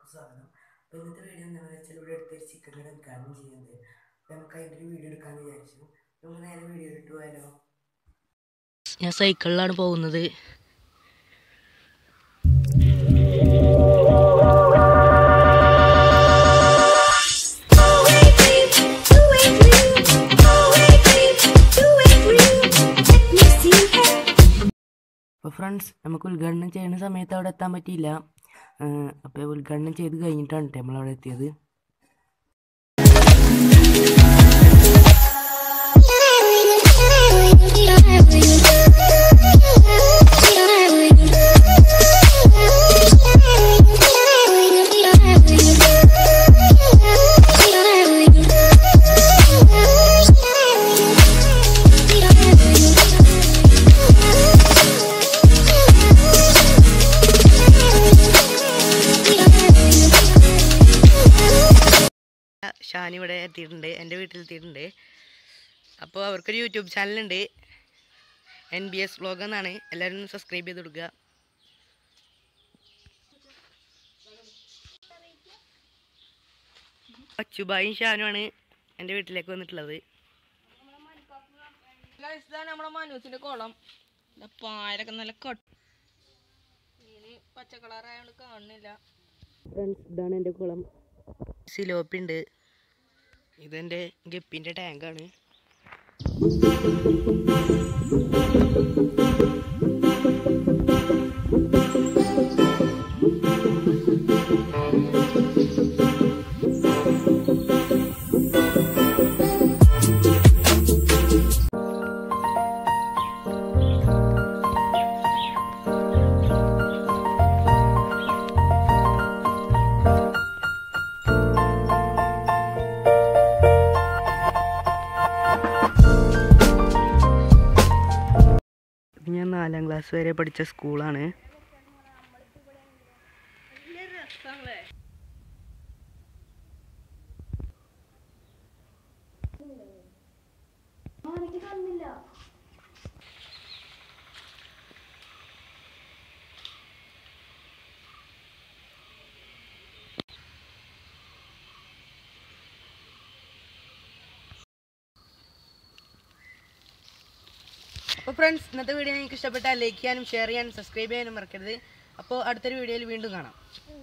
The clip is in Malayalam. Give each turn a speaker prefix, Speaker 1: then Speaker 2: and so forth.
Speaker 1: എല്ലാവർക്കും സ്വാഗതം അപ്പോൾ ഇന്നത്തെ വീഡിയോ എന്താണെന്ന് വെച്ചാൽ ഇവിടെ അടുത്തൊരു ചിക്കൻ കട ഉദ്ഘാടനം ചെയ്യുന്നത് അപ്പോൾ നമുക്ക് അതിൻ്റെ ഒരു വീഡിയോ എടുക്കാമെന്ന് വിചാരിച്ചു നമുക്ക് നേരെ വീഡിയോ ഇട്ട് പോയാലോ
Speaker 2: ഞാൻ സൈക്കിളിലാണ് പോകുന്നത് അപ്പോൾ ഫ്രണ്ട്സ് നമുക്ക് ഉദ്ഘാടനം ചെയ്യുന്ന സമയത്ത് അവിടെ എത്താൻ പറ്റിയില്ല അപ്പോൾ ഉദ്ഘാടനം ചെയ്ത് കഴിഞ്ഞിട്ടാണ് ട്ടോ നമ്മളവിടെ എത്തിയത് ഷാൻ ഇവിടെ എത്തിയിട്ടുണ്ട് എൻ്റെ വീട്ടിലെത്തിയിട്ടുണ്ട് അപ്പോൾ അവർക്കൊരു യൂട്യൂബ് ചാനലുണ്ട് എൻ ബി എസ് വ്ളോഗ് എന്നാണ് എല്ലാവരും ഒന്ന് സബ്സ്ക്രൈബ് ചെയ്ത് കൊടുക്കുക അച്ചുബായും ഷാനുമാണ് എൻ്റെ വീട്ടിലേക്ക് വന്നിട്ടുള്ളത്
Speaker 3: ഇതാണ് നമ്മുടെ മനൂസിന്റെ കുളം ദാ പായലൊക്കെ നല്ല കട്ട് മീന് പച്ച കളറായോണ്ട് കാണുന്നില്ല
Speaker 2: ഫ്രണ്ട്സ് ഇതാണ് എൻ്റെ കുളം സിലോപ്പി ഉണ്ട് ഇതെൻ്റെ ഗപ്പിൻ്റെ ടാങ്കാണ് ഇത് ഞാൻ നാലാം ക്ലാസ് വരെ പഠിച്ച സ്കൂളാണ് അപ്പോൾ ഫ്രണ്ട്സ് ഇന്നത്തെ വീഡിയോ നിങ്ങൾക്ക് ഇഷ്ടപ്പെട്ടാൽ ലൈക്ക് ചെയ്യാനും ഷെയർ ചെയ്യാനും സബ്സ്ക്രൈബ് ചെയ്യാനും മറക്കരുത് അപ്പോൾ അടുത്തൊരു വീഡിയോയിൽ വീണ്ടും കാണാം